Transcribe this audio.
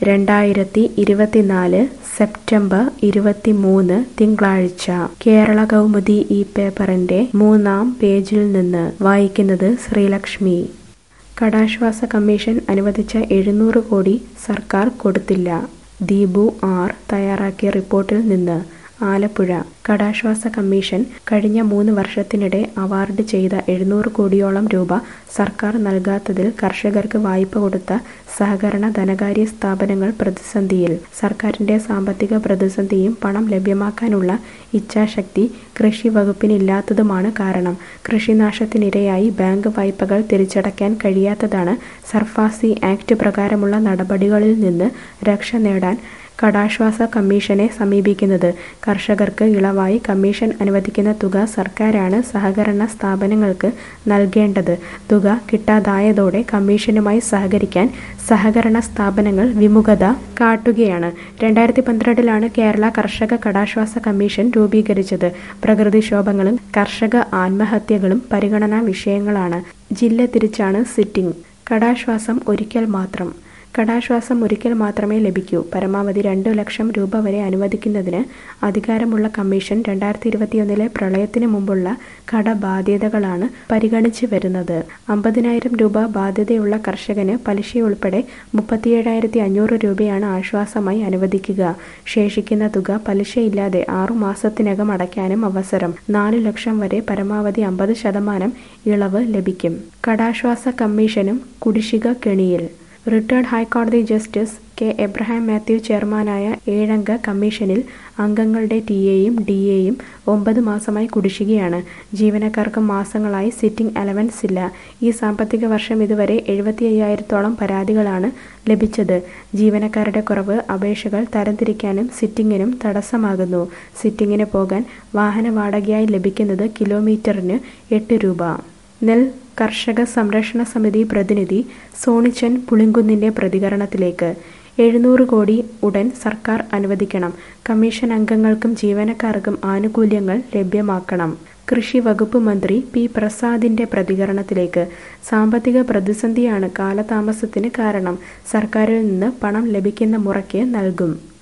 രണ്ടായിരത്തി ഇരുപത്തിനാല് സെപ്റ്റംബർ ഇരുപത്തിമൂന്ന് തിങ്കളാഴ്ച കേരള കൗമുദി ഈ പേപ്പറിന്റെ മൂന്നാം പേജിൽ നിന്ന് വായിക്കുന്നത് ശ്രീലക്ഷ്മി കടാശ്വാസ കമ്മീഷൻ അനുവദിച്ച എഴുന്നൂറ് കോടി സർക്കാർ കൊടുത്തില്ല ദീപു ആർ തയ്യാറാക്കിയ റിപ്പോർട്ടിൽ നിന്ന് ആലപ്പുഴ കടാശ്വാസ കമ്മീഷൻ കഴിഞ്ഞ മൂന്ന് വർഷത്തിനിടെ അവാർഡ് ചെയ്ത എഴുന്നൂറ് കോടിയോളം രൂപ സർക്കാർ നൽകാത്തതിൽ കർഷകർക്ക് വായ്പ കൊടുത്ത സഹകരണ ധനകാര്യ സ്ഥാപനങ്ങൾ പ്രതിസന്ധിയിൽ സർക്കാരിന്റെ സാമ്പത്തിക പ്രതിസന്ധിയും പണം ലഭ്യമാക്കാനുള്ള ഇച്ഛാശക്തി കൃഷി വകുപ്പിനില്ലാത്തതുമാണ് കാരണം കൃഷിനാശത്തിനിരയായി ബാങ്ക് വായ്പകൾ തിരിച്ചടയ്ക്കാൻ കഴിയാത്തതാണ് സർഫാസി ആക്ട് പ്രകാരമുള്ള നടപടികളിൽ നിന്ന് രക്ഷ നേടാൻ കടാശ്വാസ കമ്മീഷനെ സമീപിക്കുന്നത് കർഷകർക്ക് ഇളവായി കമ്മീഷൻ അനുവദിക്കുന്ന തുക സർക്കാരാണ് സഹകരണ സ്ഥാപനങ്ങൾക്ക് നൽകേണ്ടത് തുക കിട്ടാതായതോടെ കമ്മീഷനുമായി സഹകരിക്കാൻ സഹകരണ സ്ഥാപനങ്ങൾ വിമുഖത കാട്ടുകയാണ് രണ്ടായിരത്തി പന്ത്രണ്ടിലാണ് കേരള കർഷക കടാശ്വാസ കമ്മീഷൻ രൂപീകരിച്ചത് പ്രകൃതിക്ഷോഭങ്ങളും കർഷക ആത്മഹത്യകളും പരിഗണനാ വിഷയങ്ങളാണ് ജില്ല തിരിച്ചാണ് സിറ്റിംഗ് കടാശ്വാസം ഒരിക്കൽ മാത്രം കടാശ്വാസം ഒരിക്കൽ മാത്രമേ ലഭിക്കൂ പരമാവധി രണ്ട് ലക്ഷം രൂപ വരെ അനുവദിക്കുന്നതിന് അധികാരമുള്ള കമ്മീഷൻ രണ്ടായിരത്തി ഇരുപത്തിയൊന്നിലെ പ്രളയത്തിന് മുമ്പുള്ള കടബാധ്യതകളാണ് പരിഗണിച്ചു വരുന്നത് അമ്പതിനായിരം രൂപ ബാധ്യതയുള്ള കർഷകന് പലിശയുൾപ്പെടെ മുപ്പത്തിയേഴായിരത്തി അഞ്ഞൂറ് രൂപയാണ് ആശ്വാസമായി അനുവദിക്കുക ശേഷിക്കുന്ന തുക പലിശയില്ലാതെ ആറു മാസത്തിനകം അടയ്ക്കാനും അവസരം നാല് ലക്ഷം വരെ പരമാവധി അമ്പത് ശതമാനം ഇളവ് ലഭിക്കും കടാശ്വാസ കമ്മീഷനും കുടിശ്ശിക കെണിയിൽ റിട്ടയർഡ് ഹൈക്കോടതി ജസ്റ്റിസ് കെ എബ്രഹാം മാത്യു ചെയർമാനായ ഏഴംഗ കമ്മീഷനിൽ അംഗങ്ങളുടെ ടി എയും ഡി എയും ഒമ്പത് മാസമായി കുടിശ്ശികയാണ് ജീവനക്കാർക്ക് മാസങ്ങളായി സിറ്റിംഗ് അലവൻസ് ഇല്ല ഈ സാമ്പത്തിക വർഷം ഇതുവരെ എഴുപത്തി അയ്യായിരത്തോളം പരാതികളാണ് ലഭിച്ചത് ജീവനക്കാരുടെ കുറവ് അപേക്ഷകൾ തരംതിരിക്കാനും സിറ്റിംഗിനും തടസ്സമാകുന്നു സിറ്റിംഗിന് പോകാൻ വാഹന വാടകയായി ലഭിക്കുന്നത് കിലോമീറ്ററിന് എട്ട് രൂപ നെൽ കർഷക സംരക്ഷണ സമിതി പ്രതിനിധി സോണിച്ചൻ പുളിങ്കുന്നിന്റെ പ്രതികരണത്തിലേക്ക് എഴുന്നൂറ് കോടി ഉടൻ സർക്കാർ അനുവദിക്കണം കമ്മീഷൻ അംഗങ്ങൾക്കും ജീവനക്കാർക്കും ആനുകൂല്യങ്ങൾ ലഭ്യമാക്കണം കൃഷി വകുപ്പ് മന്ത്രി പി പ്രസാദിന്റെ പ്രതികരണത്തിലേക്ക് സാമ്പത്തിക പ്രതിസന്ധിയാണ് കാലതാമസത്തിന് കാരണം സർക്കാരിൽ നിന്ന് പണം ലഭിക്കുന്ന മുറയ്ക്ക് നൽകും